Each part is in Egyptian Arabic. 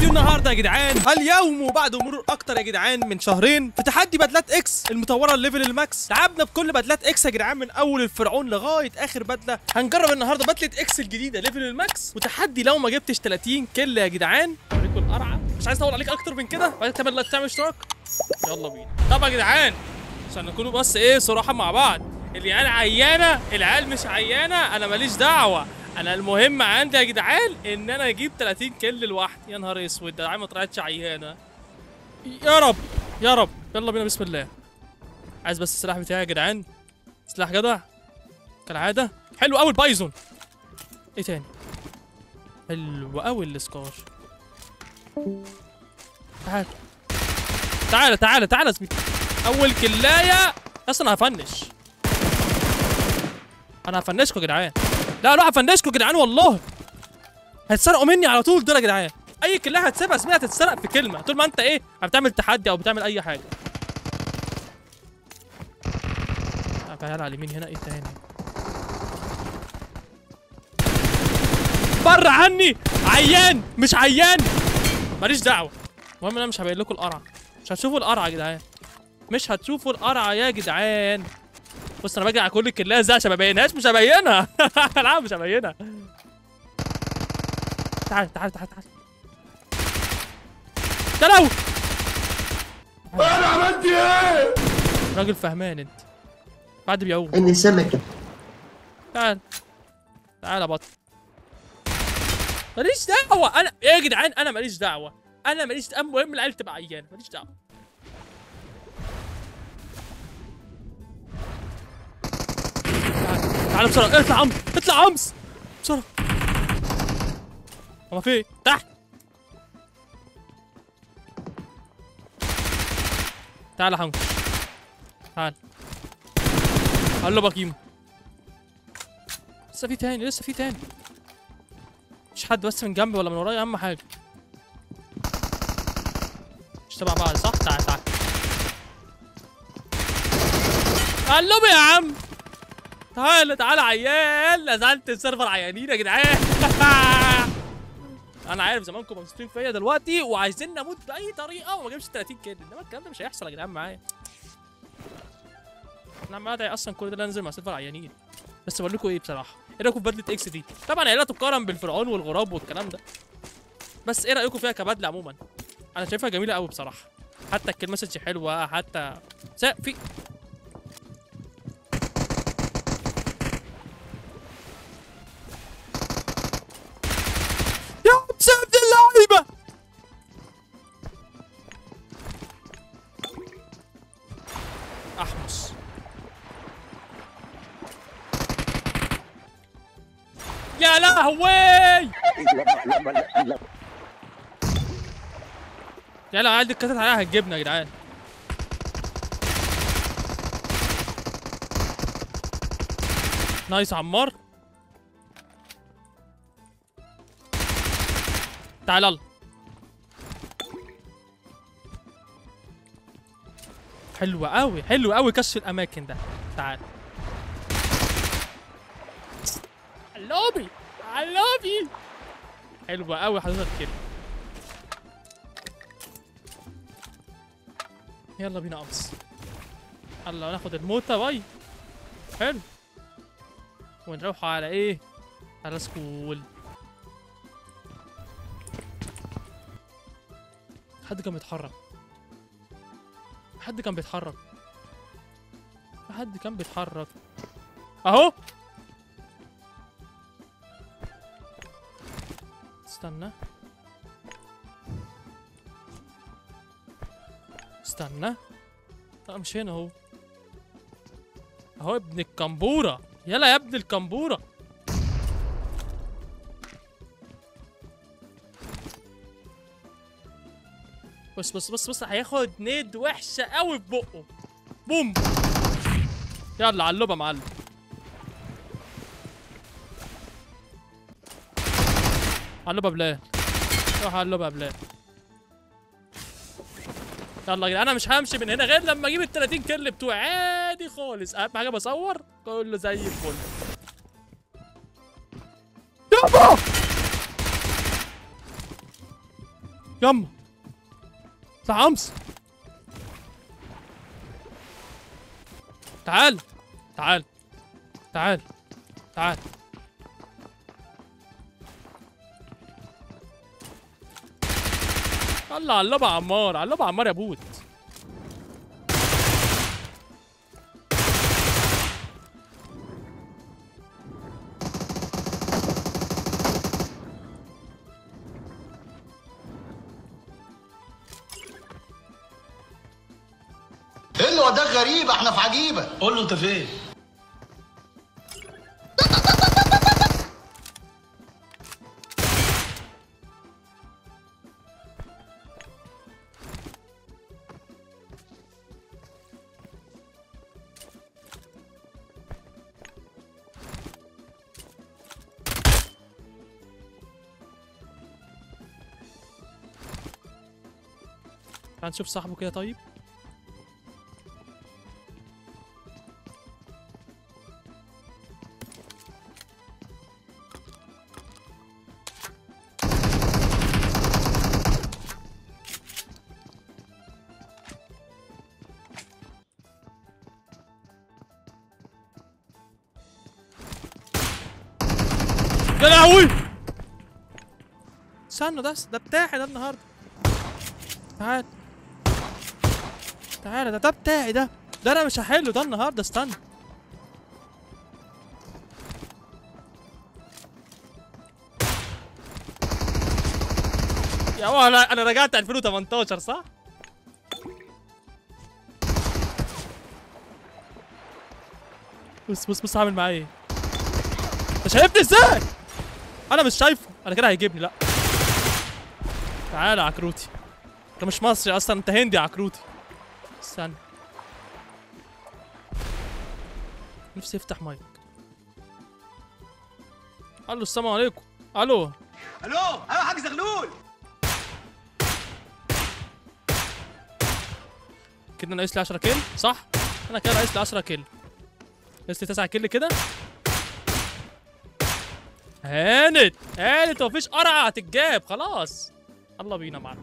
فيديو النهارده يا جدعان اليوم وبعد مرور اكتر يا جدعان من شهرين في تحدي بدلات اكس المطوره الليفل الماكس لعبنا بكل بدلات اكس يا جدعان من اول الفرعون لغايه اخر بدله هنجرب النهارده بدله اكس الجديده ليفل الماكس وتحدي لو ما جبتش 30 كل يا جدعان اوريكم القرعه مش عايز اطول عليك اكتر من كده بعد تعمل لايك تعمل اشتراك يلا بينا طب يا جدعان عشان نكونوا بس ايه صراحه مع بعض العيال عيانه العيال مش عيانه انا ماليش دعوه انا المهم عندي يا جدعان ان انا اجيب 30 كل لوحدي يا نهار اسود ده العيال ما طلعتش عيانه يا رب يا رب يلا بينا بسم الله عايز بس السلاح بتاعي يا جدعان سلاح جدع كالعاده حلو قوي البايزون ايه تاني حلو قوي السكار تعال تعال تعال تعال يا زميلي اول كلايه اصلا هفنش انا هفنشكوا يا جدعان لا لا هفنشكوا يا جدعان والله هيتسرقوا مني على طول دول يا جدعان اي كلايه هتسيبها زميلي هتتسرق في كلمه طول ما انت ايه بتعمل تحدي او بتعمل اي حاجه تعال على اليمين هنا ايه تاني بره عني عيان مش عيان ماليش دعوه المهم انا مش هبين لكم القرعه مش هتشوفوا القرعه يا جدعان مش هتشوفوا القرعه يا جدعان بص انا باجي على كل الكلايه ازاي عشان ما ابينهاش مش هبينها لا مش هبينها تعال تعال تعال تعال تلو انا عملت ايه؟ راجل فهمان انت بعد بيعوم ان سمكة تعال تعال يا بطل ماليش دعوة أنا إيه يا جدعان أنا ماليش دعوة أنا ماليش دعوة المهم العيال تبقى عيانة ماليش دعوة تعال تعال بسرعة اطلع عمس اطلع عمس بسرعة هما فين؟ تحت تعال يا حمو تعال قال له بكيمو لسه في تاني لسه في تاني مش حد بس من جنبي ولا من ورايا اهم حاجه مش تبع بعض صح تعال تعال قلبوا يا عم تعال تعال عيال نزلت السيرفر عيانين يا جدعان انا عارف زمانكم مبسوطين فيا دلوقتي وعايزين نموت باي طريقه وما اجيبش 30 كده انما الكلام ده مش هيحصل يا جدعان معايا انا عمال ادعي اصلا كل ده انزل مع سيرفر عيانين بس بقول لكم ايه بصراحه ايه رايكم في بدله اكس دي طبعا هي لا تقارن بالفرعون والغراب والكلام ده بس ايه رايكم فيها كبدله عموما انا شايفها جميله قوي بصراحه حتى الكل مسج حلوه حتى س- في يا سيد اللعيبه احمس يا لهوي يا لا عندي الكاسات عليها هتجيبنا يا جدعان نايس عمار تعال يلا حلو قوي حلو قوي كشف الاماكن ده تعال اللوبي اللوبي حلوة قوي حضرتك كده يلا بينا قمص يلا ناخد الموتة باي حلو ونروح على ايه على سكول حد كان بيتحرك حد كان بيتحرك حد كان بيتحرك اهو استنى استنى لا مش هنا اهو اهو ابن الكمبورة يلا يا ابن الكمبورة بص بص بص بص هياخد نيد وحشة قوي في بقه بوم يلا علبة يا معلم علبة بلال روح علبة بلال يلا يا جدعان انا مش همشي من هنا غير لما اجيب ال 30 كل بتوعي عادي خالص اهم حاجه بصور كله زي الفل يابا يما اطلع عمس تعال تعال تعال تعال الله علبة عمار علبة عمار يا بوت ايه اللي وداك غريبة احنا في عجيبة قول له انت فين تعال نشوف صاحبه كده طيب يا لهوي استنوا ده ده بتاعي ده النهارده تعال تعال ده ده بتاعي ده ده انا مش هحله ده النهارده استنى يا ولا انا رجعت 2018 صح؟ بص بص بص هعمل معاه ايه انت شايفني ازاي؟ انا مش شايفه انا كده هيجيبني لا تعالى يا عكروتي انت مش مصري اصلا انت هندي يا عكروتي استنى نفسي يفتح مايك الو السلام عليكم الو الو ايوه يا حاج زغلول كده ناقص لي 10 كيل صح انا كده ناقص لي 10 كيل ناقص لي 9 كيل كده هانت هانت مفيش قرعه هتتجاب خلاص يلا بينا معانا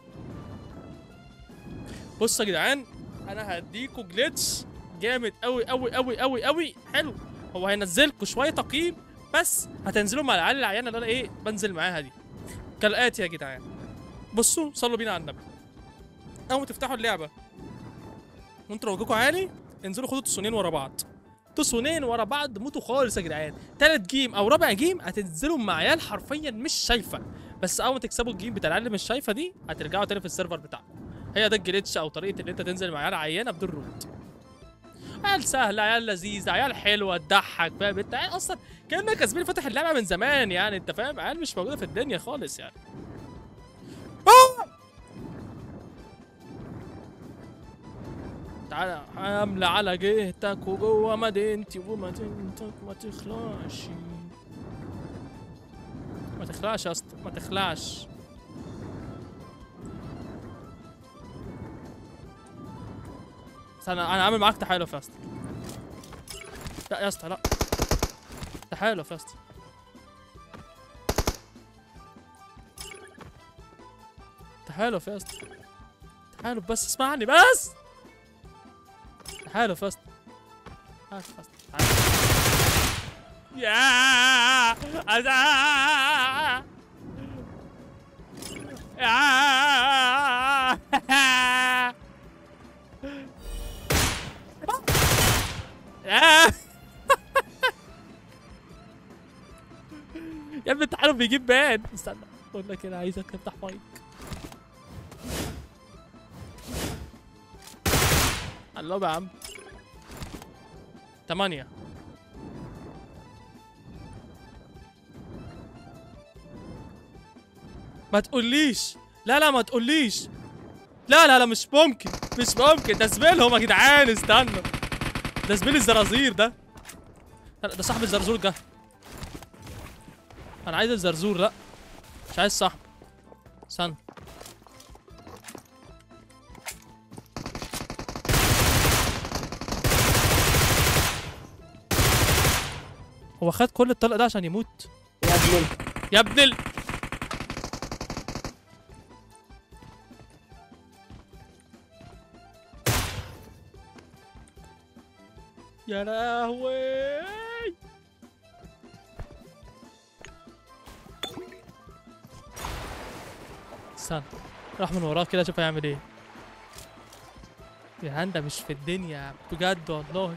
بصوا يا جدعان انا هديكوا جلitch جامد قوي قوي قوي قوي قوي حلو هو هينزلكوا شويه تقييم بس هتنزلوا مع العيال العيانه اللي انا ايه بنزل معاها دي كالاتي يا جدعان بصوا صلوا بينا على النبي اول ما تفتحوا اللعبه وانتوا رجوكوا عالي انزلوا خدوا تصونين ورا بعض تصونين ورا بعض موتوا خالص يا جدعان تالت جيم او رابع جيم هتنزلوا مع عيال حرفيا مش شايفه بس اول ما تكسبوا الجيم بتاع العيال اللي مش شايفه دي هترجعوا تاني في السيرفر بتاعكم هي ده الجليتش او طريقه ان انت تنزل مع عيال عيانه بدون روت عيال سهله عيال لذيذه عيال حلوه تضحك فاهم انت عيال اصلا كانك يا زميلي فاتح اللعبه من زمان يعني انت فاهم عيال مش موجوده في الدنيا خالص يعني آه! تعالى حملة على جهتك وجوه مدينتي ومدينتك ما تخلعش ما تخلعش يا اسطى ما تخلعش استنى انا عامل معاك تحالف يا اسطى لا يا اسطى لا تحالف يا اسطى تحالف يا اسطى تحالف بس اسمعني بس تحالف يا اسطى تحالف يا اسطى تحالف. يا أزا يا يا يا ابني التحالف بيجيب بان استنى اقول لك انا عايزك تفتح مايك الله يا عم تمانية ما تقوليش لا لا ما تقوليش لا لا لا مش ممكن مش ممكن ده زميلهم يا جدعان استنوا ده زميل الزرازير ده لا ده صاحب الزرزور ده انا عايز الزرزور لا مش عايز صاحب استنى هو خد كل الطلق ده عشان يموت يا ابن ال- يا ابن ال يا لهوي استنى راح من وراه كده اشوف هيعمل ايه يا عم ده مش في الدنيا بجد والله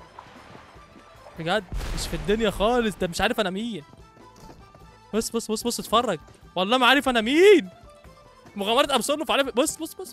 بجد مش في الدنيا خالص ده مش عارف انا مين بص بص بص بص اتفرج والله ما عارف انا مين مغامرة ابصنف عارف بص بص بص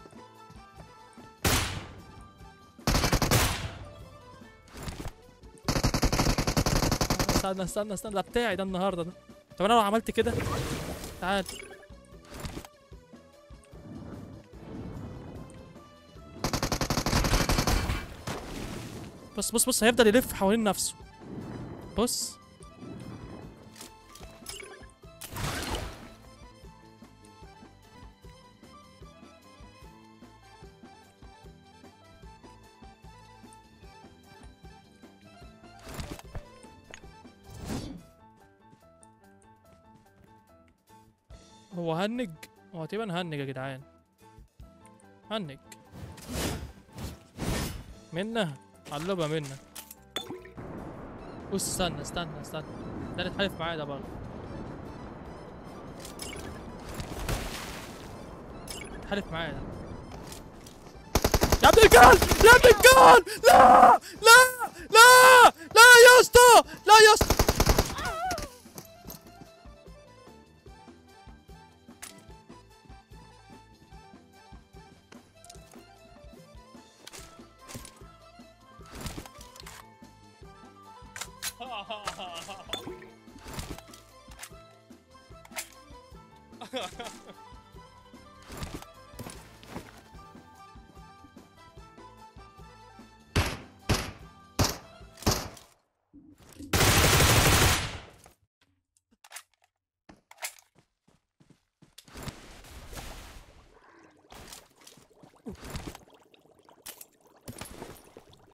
استنى استنى استنى ده بتاعي ده النهارده ده طب انا لو عملت كده تعال بص بص بص هيفضل يلف حوالين نفسه بص هو هنج هو تقريبا هنج يا جدعان هنج منه علبة منه بص استنى استنى استنى ده اللي اتحالف معايا ده برضه اتحالف معايا ده يا ابن الكلب يا ابن الكلب لا لا لا لا يا اسطى لا يا اسطى